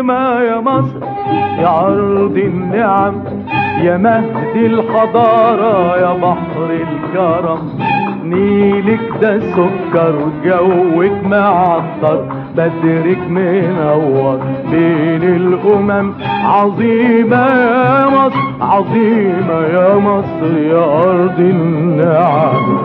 عظيمة يا مصر يا أرض النعم يا مهد الحضارة يا بحر الكرم نيلك ده سكر جوك معطر بدرك منور بين الأمم عظيمة يا مصر عظيمة يا مصر يا أرض النعم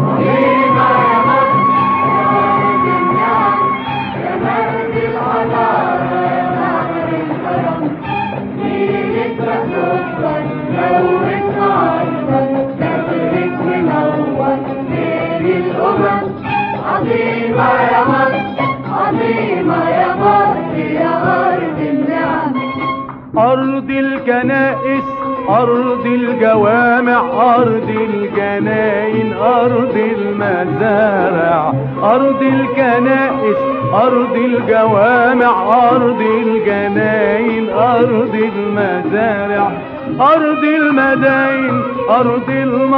عظيمة يا مصر عظيمة يا مصر يا أرض النعم أرض الكنائس أرض الجوامع أرض الجناين أرض المزارع أرض الكنائس أرض الجوامع أرض الجناين أرض المزارع أرض المداين أرض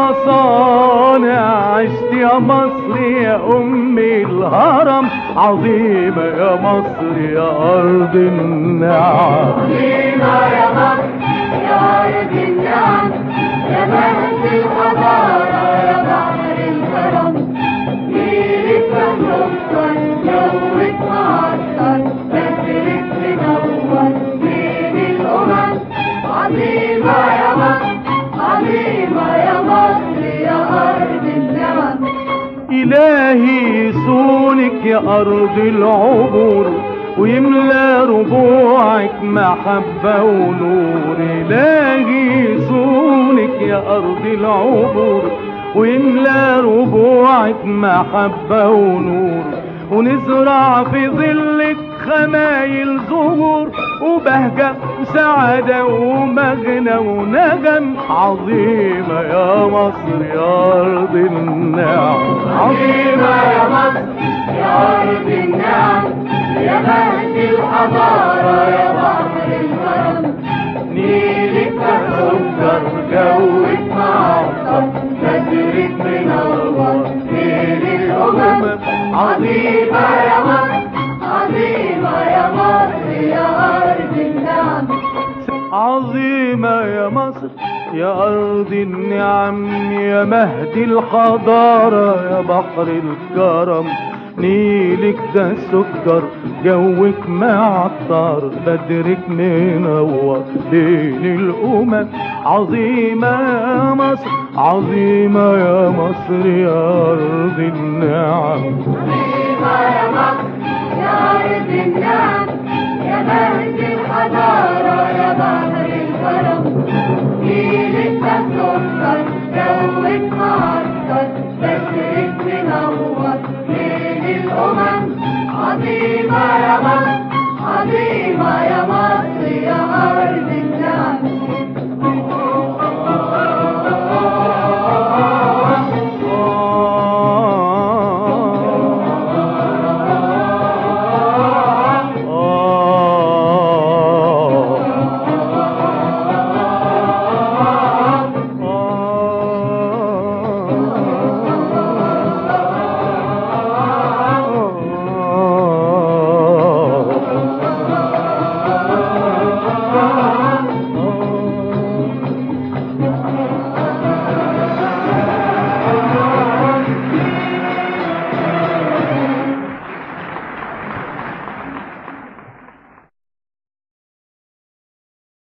المصانع عشت يا مصر يا أم الهرم عظيمة يا مصر يا أرض النعم عظيمة يا مصر يا أرض النعم يا مهد الحضارة يا بحر الكرم نيلك سكر جوك معطر بدرك منور بين الأمم عظيمة يا مصر عظيمة يا مصر يا أرض النعم إلهي يسونك يا أرض العبور ويملى ربوعك محبة ونور إلهي يسونك يا أرض العبور ويملى ربوعك محبة ونور ونزرع في ظلك خمايل زهور وبهجة وسعادة ومغنى ونغم عظيمة يا مصر يا أرض النعم عظيمة يا مصر يا أرض النعم يا مهد الحضارة يا بحر الكرم نيلك سكر جوك معطر بدرك منور بين الأمم عظيمة يا مصر عظيمة يا مصر يا أرض النعم عظيمة يا مصر يا أرض النعم يا مهد الحضارة يا بحر الكرم نيلك ده سكر جوك معطر بدرك منور بين الأمم عظيمة يا مصر عظيمة يا مصر يا أرض النعم عظيمة يا مصر يا أرض النعم يا مهد الحضارة يا بحر الكرم نيلك سكر جوك معطر بدرك منور بين الأمم عظيمة يا مصر